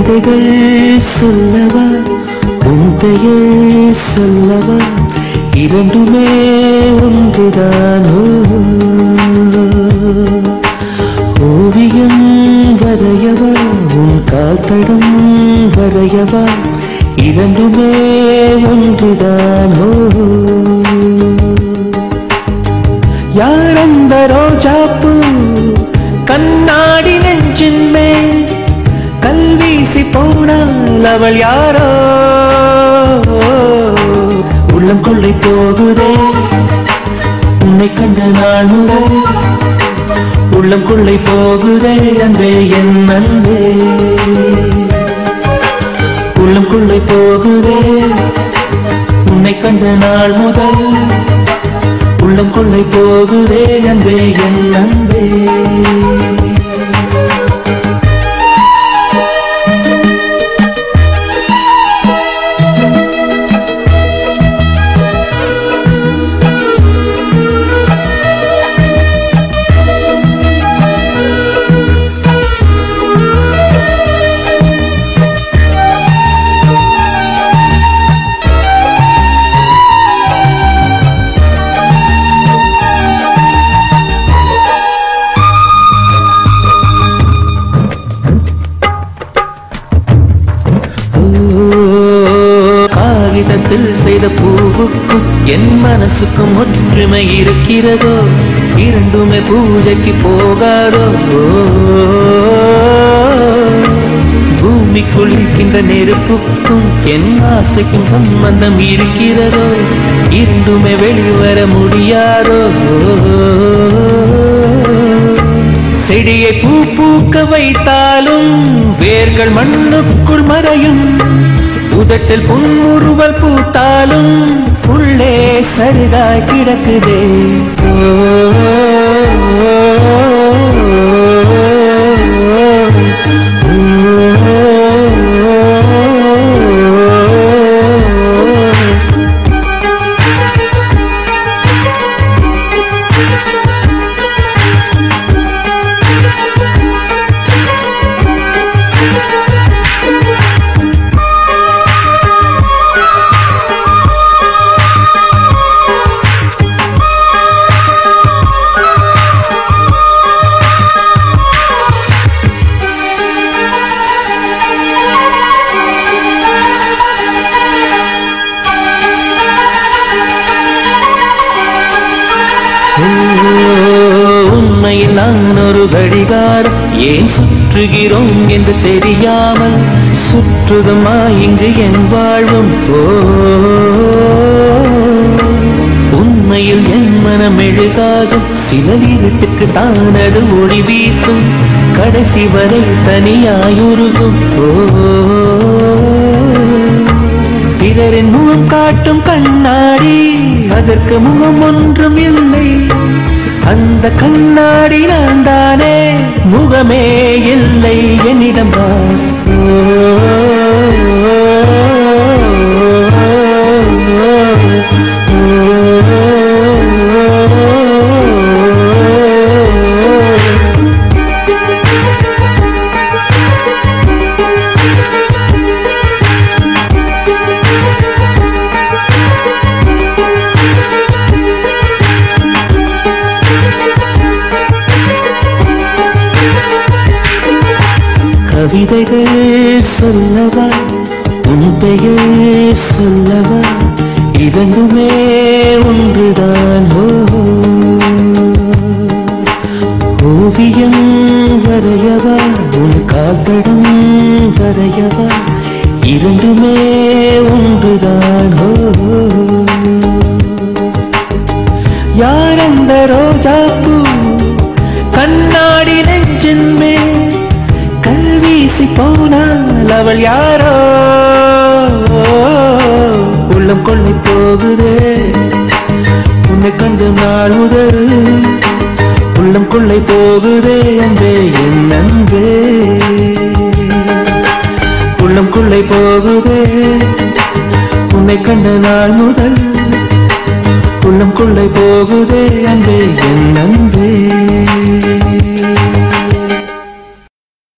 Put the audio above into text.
கவிதைகள் சொல்லவா உன் பெயர் சொல்லவா இரண்டுமே ஒன்றுதானோ ஓவியம் வரையவா உன் காத்தடம் வரையவா இரண்டுமே ஒன்றுதானோ யார் அந்த ரோஜாப்பூ கண்ணாடி நெஞ்சின் மேல் கல்வீசி போனால் அவள் யாரோ உள்ளம் கொள்ளை போகுதே உன்னை கண்ட நாள் முதல் உள்ளம் கொள்ளை போகுதே அன்பே என் அன்பே உள்ளம் கொள்ளை போகுதே உன்னை கண்ட நாள் முதல் உள்ளம் கொள்ளை போகுதே அன்பே என் அன்பே ஓ, காகிதத்தில் செய்த பூவுக்கும் என் மனசுக்கும் ஒற்றுமை இருக்கிறதோ இரண்டுமே பூஜைக்கு போகாதோ ஓ, பூமிக்குள் இருக்கின்ற நெருப்புக்கும் என் ஆசைக்கும் சம்பந்தம் இருக்கிறதோ இரண்டுமே வெளிவர முடியாதோ செடியை பூ பூக்க வைத்தாலும் வேர்கள் மண்ணுக்குள் மறையும் உதட்டில் புன்முறுவல் பூத்தாலும் உள்ளே சரிதாய் கிடக்குதே ஓ, உண்மையில் நான் ஒரு கடிகாரம் ஏன் சுற்றுகிறோம் என்று தெரியாமல் சுற்றுதுமா இங்கு என் வாழ்வும் ஓ உண்மையில் என் மனம் எழுகாகும் சில இருட்டுக்கு தானது ஒளி வீசும் கடைசி வரை தனியாயுருகும் ஓ பிறரின் முகம் காட்டும் கண்ணாடி அதற்கு முகம் ஒன்றும் இல்லை அந்த கண்ணாடி நான் தானே முகமே இல்லை என்னிடம் வா. கவிதைகள் சொல்லவா உன் பெயர் சொல்லவா இரண்டுமே ஒன்றுதான் ஓ ஓவியம் வரையவா உன் காதடம் வரையவா இரண்டுமே ஒன்றுதான் ஓ யார் அந்த ரோஜாப்பூ கண்ணாடி நெஞ்சின் மேல் கல்வீசி போனால் அவள் யாரோ உள்ளம் கொள்ளை போகுதே உன்னை கண்டு நாள் முதல் உள்ளம் கொள்ளை போகுதே அன்பே என் அன்பே உள்ளம் கொள்ளை போகுதே உன்னை கண்ட நாள் முதல் உள்ளம் கொள்ளை போகுதே அன்பே என் அன்பே